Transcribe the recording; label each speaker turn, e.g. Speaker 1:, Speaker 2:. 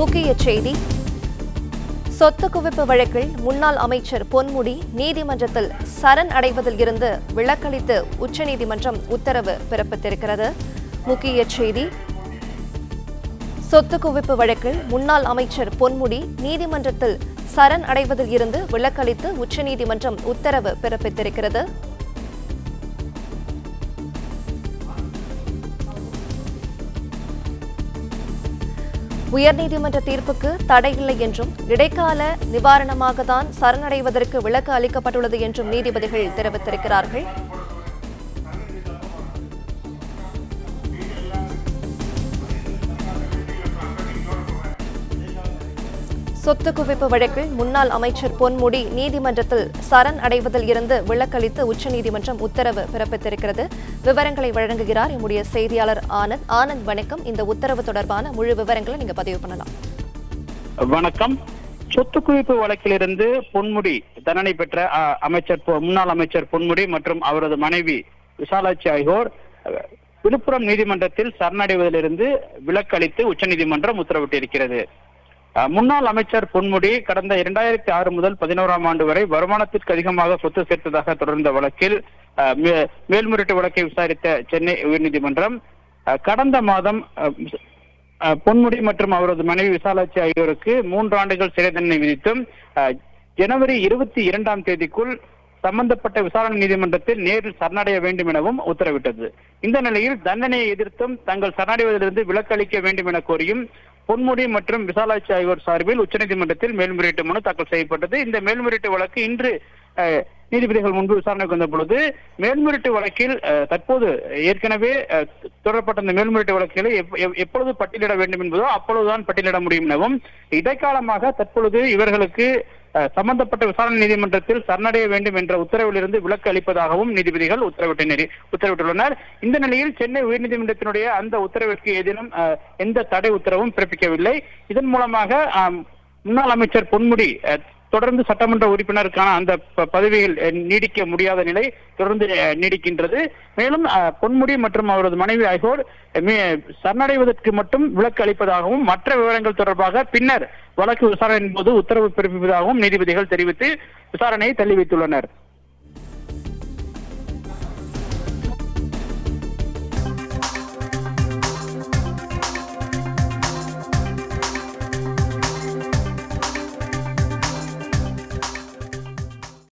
Speaker 1: முக்கிய செய்தி சொத்து குவிப்பு வழக்கில் முன்னாள் அமைச்சர் பொன்முடி நீதிமன்றத்தில் சரண் அடைவதில் இருந்து விலக்களித்து உச்சநீதிமன்றம் உத்தரவு பிறப்பித்திருக்கிறது முக்கிய செய்தி சொத்து குவிப்பு வழக்கில் முன்னாள் அமைச்சர் பொன்முடி நீதிமன்றத்தில் சரண் அடைவதில் இருந்து விலக்களித்து உச்சநீதிமன்றம் உத்தரவு பிறப்பித்திருக்கிறது உயர்நீதிமன்ற தீர்ப்புக்கு தடையில்லை என்றும் இடைக்கால நிவாரணமாக தான் சரணடைவதற்கு விலக்கு அளிக்கப்பட்டுள்ளது என்றும் நீதிபதிகள் தெரிவித்திருக்கிறார்கள் சொத்து குவிப்பு வழக்கில் முன்னாள் அமைச்சர் பொன்முடி நீதிமன்றத்தில் சரண் அடைவதில் இருந்து விலக்களித்து உச்சநீதிமன்றம் உத்தரவு பிறப்பித்திருக்கிறது விவரங்களை வழங்குகிறார் நம்முடைய செய்தியாளர் ஆனந்த் ஆனந்த் வணக்கம் இந்த உத்தரவு தொடர்பான முழு விவரங்களை நீங்க பதிவு பண்ணலாம்
Speaker 2: வணக்கம் சொத்து குவிப்பு வழக்கிலிருந்து பொன்முடி தண்டனை பெற்ற அ, அமைச்சர் பொ- முன்னாள் அமைச்சர் பொன்முடி மற்றும் அவரது மனைவி விசாலாட்சி ஆகியோர் அ, விழுப்புரம் நீதிமன்றத்தில் சரணடைவதிலிருந்து விலக்களித்து உச்சநீதிமன்றம் உத்தரவிட்டிருக்கிறது அ, முன்னாள் அமைச்சர் பொன்முடி கடந்த இரண்டாயிரத்தி ஆறு முதல் பதினோராம் ஆண்டு வரை வருமானத்திற்கு அதிகமாக சொத்து சேர்த்ததாக தொடர்ந்த வழக்கில் அ, மே- மேல்முறையீட்டு வழக்கை விசாரித்த சென்னை உயர்நீதிமன்றம் அ, கடந்த மாதம் அ, அஹ் பொன்முடி மற்றும் அவரது மனைவி விசாலாட்சி ஆகியோருக்கு மூன்று ஆண்டுகள் சிறை தண்டனை விதித்தும் அஹ், ஜனவரி இருபத்தி இரண்டாம் தேதிக்குள் சம்பந்தப்பட்ட விசாரணை நீதிமன்றத்தில் நேரில் சரணடைய வேண்டும் எனவும் உத்தரவிட்டது இந்த நிலையில் தண்டனையை எதிர்த்தும் தங்கள் சரணடைவதிலிருந்து விலக்களிக்க வேண்டும் என கோரியும் பொன்முடி மற்றும் விசாலாட்சி ஆகியோர் சார்பில் உச்சநீதிமன்றத்தில் மேல்முறையீட்டு மனு தாக்கல் செய்யப்பட்டது இந்த மேல்முறையீட்டு வழக்கு இன்று அஹ், நீதிபதிகள் முன்பு விசாரணைக்கு வந்த பொழுது மேல்முறையீட்டு வழக்கில் அஹ், தற்போது ஏற்கனவே அஹ், தொடரப்பட்ட இந்த மேல்முறையீட்டு வழக்குகளை எப்- எப்- எப்பொழுது பட்டியலிட வேண்டும் என்பதோ அப்பொழுதுதான் பட்டியலிட முடியும் எனவும் இடைக்காலமாக தற்பொழுது இவர்களுக்கு அஹ், சம்பந்தப்பட்ட விசாரணை நீதிமன்றத்தில் சரணடைய வேண்டும் என்ற உத்தரவிலிருந்து விலக்கு அளிப்பதாகவும் நீதிபதிகள் உத்தரவிட்டனர் உத்தரவிட்டுள்ளனர் இந்த நிலையில் சென்னை உயர்நீதிமன்றத்தினுடைய அந்த உத்தரவிற்கு ஏதேனும் அஹ், எந்த தடை உத்தரவும் பிறப்பிக்கவில்லை இதன் மூலமாக ஆம், முன்னாள் அமைச்சர் பொன்முடி அஹ், தொடர்ந்து சட்டமன்ற உறுப்பினருக்கான அந்த ப- பதவியில் அஹ், நீடிக்க முடியாத நிலை தொடர்ந்து அஹ், நீடிக்கின்றது மேலும் அஹ், பொன்முடி மற்றும் அவரது மனைவி ஆகியோர் அஹ், மீ- சரணடைவதற்கு மட்டும் விலக்கு அளிப்பதாகவும் மற்ற விவரங்கள் தொடர்பாக பின்னர் வழக்கு விசாரணையின் போது உத்தரவு பிறப்பிப்பதாகவும் நீதிபதிகள் தெரிவித்து விசாரணையை தள்ளி வைத்துள்ளனர்